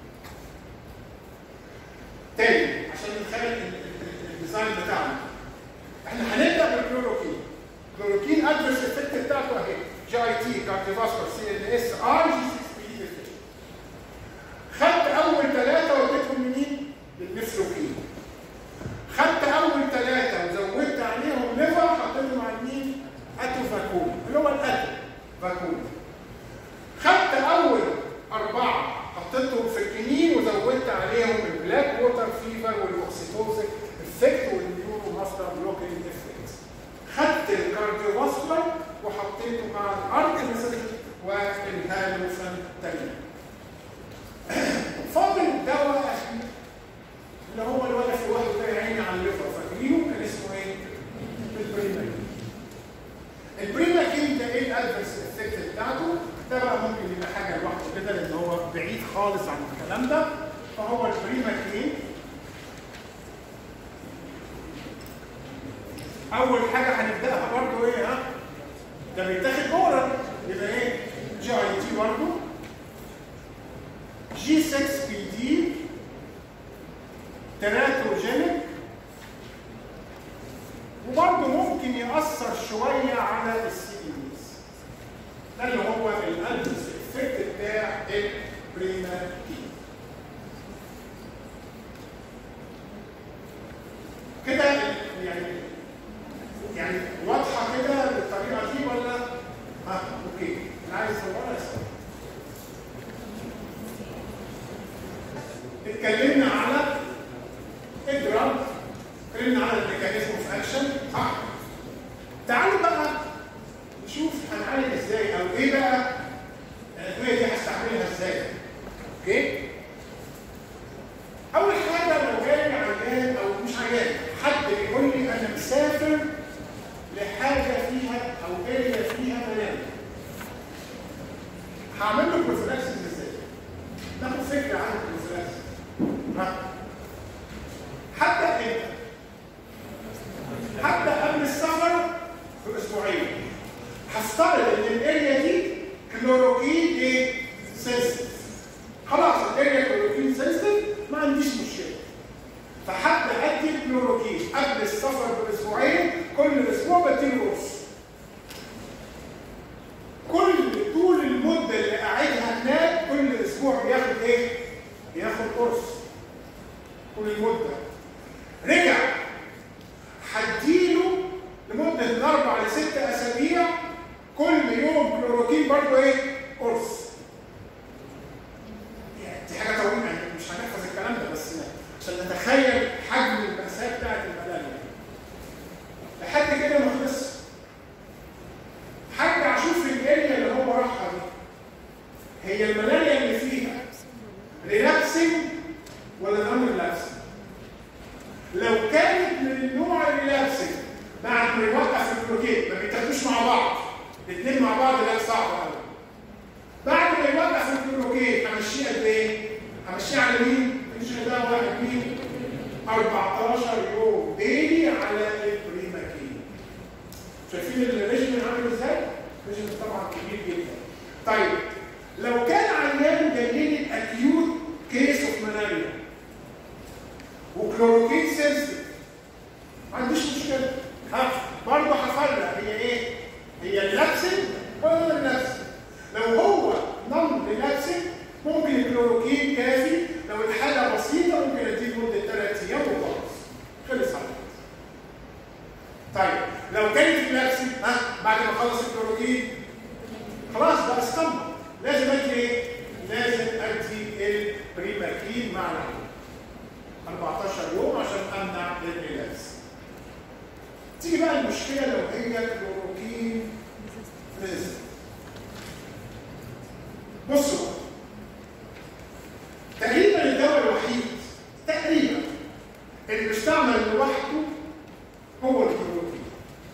تاني عشان نتخيل ال- ال- الديزاين بتاعنا احنا هنبدا بالكلوروكين كلوروكين ادرس افكت بتاعته اهي جي اي تي كارديوفاسكولار سي ان اس ار جي 6 بي دي خدت اول ثلاثه وديتهم لمين؟ للنفلوكين خدت اول ثلاثه وزودت عليهم ليفر حطيتهم على مين؟ اتوفاكون اللي هو الاتو فاكون خدت اول اربعه حطيتهم في الكنين وزودت عليهم البلاك ووتر فيفر والاوكسيتوزيك افكت والنيورو ماستر بلوكينج افكت خدت الكارديوفاسكولار وحطيته مع الارتمسل والهالوفانتين فاضل دواء اخير اللي هو اللي واقف لوحده ده يا عيني على الليفر فاكرينه كان اسمه ايه؟ البريماكين البريماكين ده ايه الادفرس افكت بتاعته؟ ده بقى ممكن يبقى حاجه لوحده كده لان هو بعيد خالص عن الكلام ده فهو البريماكين اول حاجه هنبداها برضو ايه ها؟ ده بيتاخد اورال يبقى ايه؟ جي اي تي برضو جي 6 بي دي تراتوجينيك وبرضه ممكن يأثر شوية على السي اس ده اللي هو الالبس افكت بتاع البريماتين كده يعني يعني واضحة كده بالطريقة دي ولا ها اوكي انا عايز اصورها يصور اتكلمنا على الدراج اتكلمنا على الميكانيزم اوف اكشن صح تعالوا بقى نشوف هنعالج ازاي او ايه بقى الادويه دي هستعملها ازاي اوكي اول حاجه لو جالي عيان امتى؟ هبدا قبل السفر باسبوعين هفترض ان الاريا دي كلوروكين ايه؟ سنسيتيف خلاص الاريا كلوروكين سنسيتيف ما عنديش مشكله فهبدا ادي كلوروكين قبل السفر باسبوعين كل اسبوع بديله قرص كل طول المده اللي قاعدها هناك كل اسبوع بياخد ايه؟ بياخد قرص طول المده رجع هديله لمده من اربع لست اسابيع كل يوم كلوروكين برضه ايه؟ قرص يعني دي حاجه طويله يعني مش هنحفظ الكلام ده بس عشان نتخيل حجم المأساة بتاعت الملاريا لحد كده ما خلص هرجع اشوف الاريا اللي هو راحها دي هي الملاريا اللي فيها ريلاكسنج ولا نون ريلاكسنج لو كانت من النوع الريلاكسنج بعد ما يوقف البلوكيت ما بيتاخدوش مع بعض الاثنين مع بعض لا صعب قوي بعد ما يوقف البلوكيت همشيه قد ايه؟ همشيه على مين؟ مش ده واحد مين؟ 14 يوم ديلي على البريماكين شايفين الريجن عامل ازاي؟ الريجن طبعا كبير جدا طيب لو كان عيان جاي لي اكيوت كيس اوف ملاريا وكلوروكين سنسيتيف ما عنديش مشكله ها برضه هفرق هي ايه؟ هي ريلاكسنج ولا ريلاكسنج؟ لو هو نون ريلاكسنج ممكن الكلوروكين كافي لو الحاله بسيطه ممكن اديه مده ثلاث ايام وخلاص خلص على كده طيب لو كانت ريلاكسنج ها بعد ما اخلص الكلوروكين خلاص بقى استنى لازم ادي ايه؟ لازم ادي البريماكين مع العلاج 14 يوم عشان امنع الريلاكس تيجي بقى المشكله لو هي كلوروكين ريزن بصوا تقريبا الدواء الوحيد تقريبا اللي بيستعمل لوحده هو الكلوروكين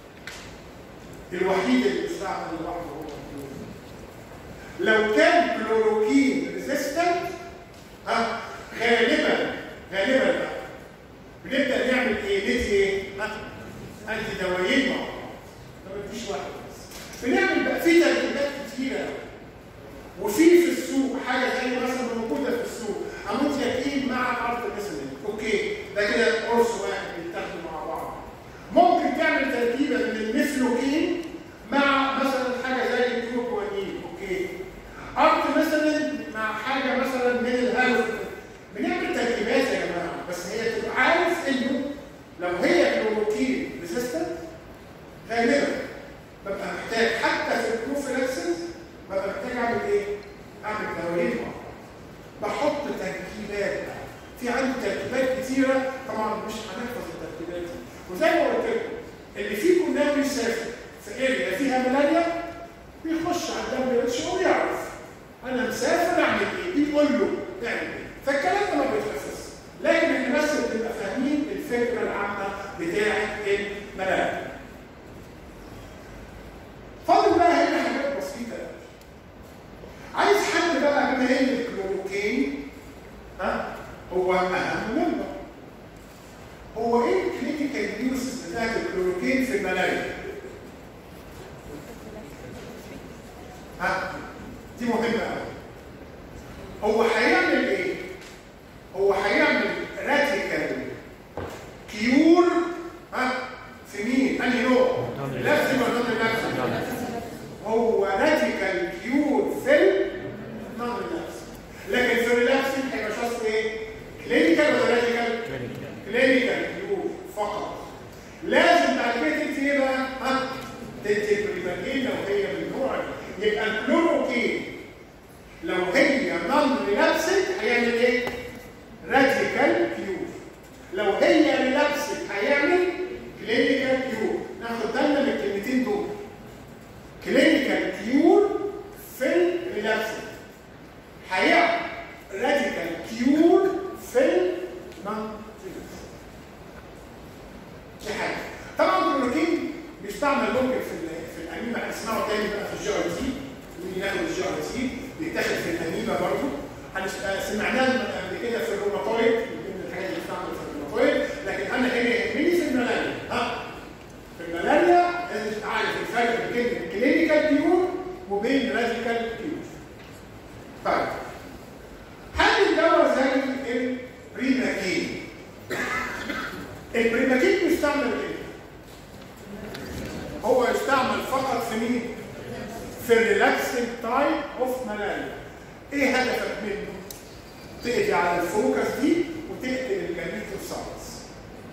الوحيد اللي بيستعمل لوحده هو الكلوروكين لو كان كلوروكين ريزيستنت ها غالبا غالبا بقى بنبدا نعمل ايه؟ ندي ايه؟ ها؟ انتي دوايين مع بعض ما بديش واحد بس بنعمل بقى في تركيبات كتيره قوي وفي في السوق حاجه زي مثلا موجوده في السوق امونياكين مع ارتميسلين اوكي ده كده قرص واحد بيتاخدوا مع بعض ممكن تعمل تركيبه من الميثلوكين مع مثلا حاجه زي الكلوكوانين اوكي ارتميسلين مع حاجه مثلا من الهالوفين بنعمل تركيبات يا جماعه بس هي تبقى عارف انه لو هي كلوروكين ريزيستنت غالبا ببقى محتاج حتى في البروفيلاكسس ببقى محتاج اعمل ايه؟ اعمل دوايين بحط تركيبات بقى في عندي تركيبات كتيره طبعا مش هنحفظ التركيبات دي وزي ما قلت لكم اللي فيكم ده بيسافر في اريا فيها ملاريا بيخش على الدبليو اتش او يعرف انا مسافر اعمل ايه؟ بيقول له اعمل ايه؟ فالكلام ده ما بيتحفظ لكن احنا بس بنبقى فاهمين الفكره العامه بتاعه الملاريا فاضل بقى هنا حاجات بسيطه عايز حد بقى بما ان الكلوروكين ها هو اهم منه هو ايه الكلينيكال يوز بتاعت الكلوروكين في الملاريا؟ ها دي مهمه قوي هو هيعمل ايه؟ هو هيعمل راديكال كيور ها في مين؟ انهي نوع؟ لازم ولا لازم؟ هو راديكال كيور في النون ريلابس لكن في الريلابسين هيبقى شخص ايه؟ كلينيكال ولا راديكال؟ كلينيكال كيور فقط لازم بعد كده تدي ايه بقى؟ ها؟ تدي البريماكين لو هي من نوع يبقى الكلوروكين لو هي نون ريلابسنت هيعمل ايه؟ راديكال كيور لو هي ريلابسنت هيعمل كلينيكال كيور ناخد بالنا من الكلمتين دول كلينيكال كيور في الريلابسنت هيعمل راديكال كيور في النون ريلابسنت دي حاجه طبعا الكلوروكين بيستعمل ممكن في في الانيمه هنسمعه تاني بقى في الجي اي تي ونيجي ناخد الجي اي تي بيتاخد في الانيمه برضه سمعناه قبل كده في الروماتويد من الحاجات اللي بتستعمل في الروماتويد لكن انا البريماتيك بيستعمل ايه؟ هو يستعمل فقط في مين؟ في الريلاكسنج تايب اوف ملاريا. ايه هدفك منه؟ تقضي على الفوكس دي وتقتل الجاميتوسايتس.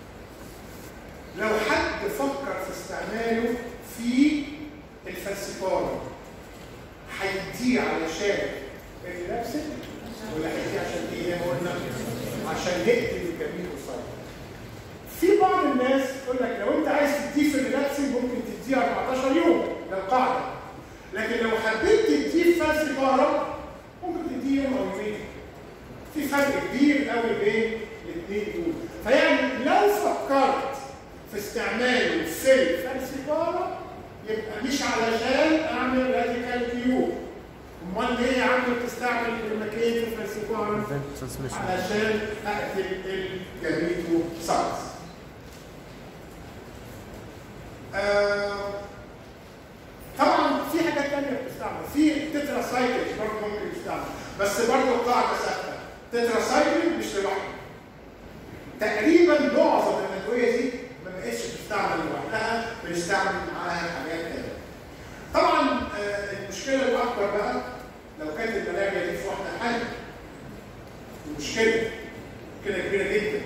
لو حد فكر في استعماله في الفلسفارة هيديه علشان الريلاكسنج ولا هيديه عشان ايه زي ما قلنا؟ عشان يقتل الجاميتوسايتس. في بعض الناس تقول لك لو انت عايز تديه في الريلاكسنج ممكن تديه 14 يوم ده القاعده لكن لو حبيت تديه في فاز سيجاره ممكن تديه يوم او يومين في فرق كبير قوي بين الاثنين دول فيعني لو فكرت في استعماله في الفاز سيجاره يبقى مش علشان اعمل راديكال كيو امال ليه عامل تستعمل المكان في الفاز سيجاره prevent transmission علشان اقتل الجاميتو سايتس آه طبعا في حاجات تانية بتستعمل في تترا سايكل برضه ممكن يستعمل بس برضه القاعده ثابته تترا سايكل مش لوحده تقريبا معظم الادويه دي ما بقتش بتستعمل لوحدها بنستعمل معاها حاجات تانية طبعا آه المشكله الاكبر بقى لو كانت الملاريا دي في واحده حل المشكله كده كبيره جدا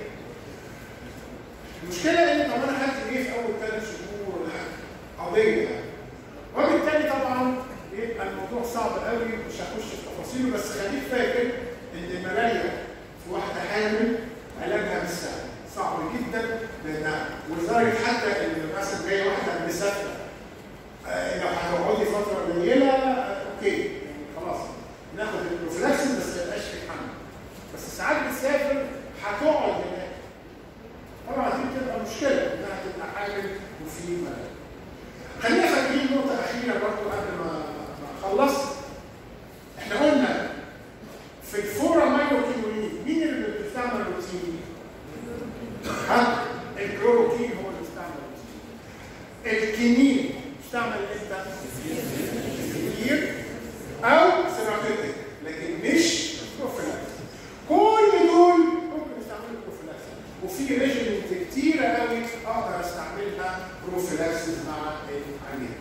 المشكله ان طب انا خدت ايه في اول ثلاث شهور ولا حاجه قضيه يعني وبالتالي طبعا يبقى الموضوع صعب قوي مش هخش في تفاصيله بس خليك فاكر ان الملاريا في واحده حامل علاجها مش سهل صعب جدا لانها ولدرجه حتى ان مثلا جايه واحده مسافره آه، لو هتقعدي فتره قليله آه، اوكي يعني خلاص ناخد البروفلاكسين بس ما يبقاش في حمل بس ساعات بتسافر هتقعد هناك طبعا دي بتبقى مشكله انها تبقى حامل وفي ملل خلينا فاكرين نقطه اخيره برضو قبل ما ما اخلص احنا قلنا في الفورا مايوكينولين مين اللي بيستعمل روتين؟ ها؟ الكلوروكين هو اللي بيستعمل روتين الكينين بيستعمل امتى؟ كتير او سيرابيوتيك لكن مش بروفيلاكس كل دول ممكن نستعمل بروفيلاكس وفي ريجيمنت كتيره قوي اقدر استعملها بروفيلاكس مع العيان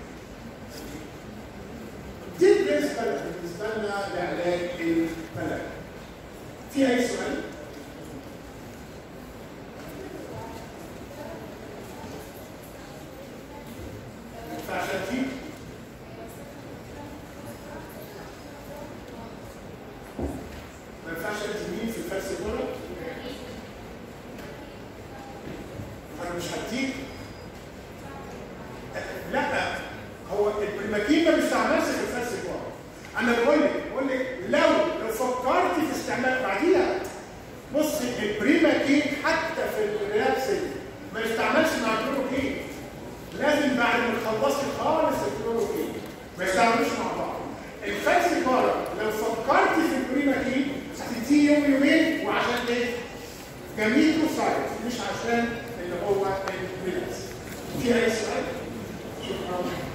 دي بالنسبه بالنسبه لنا لعلاج الملاريا في اي سؤال؟ ما ينفعش أجيب؟ ما ينفعش ادي مين في الفلس دولار انا مش هديك لا هو البريماكين ما بيستعملش في الفلس دولار انا بقول لك بقول لك لو لو فكرت في استعمال بعديها بص البريماكين حتى في الرياكسل ما يستعملش مع الكلوروكين لازم بعد ما تخلصي خالص الكلوروكين ما يستعملوش مع بعض الفلس دولار لو فكرت في البريماكين هتديه يوم يومين وعشان ايه؟ جميل وسايد مش عشان اللي هو الريلاكس في اي سؤال؟ شكرا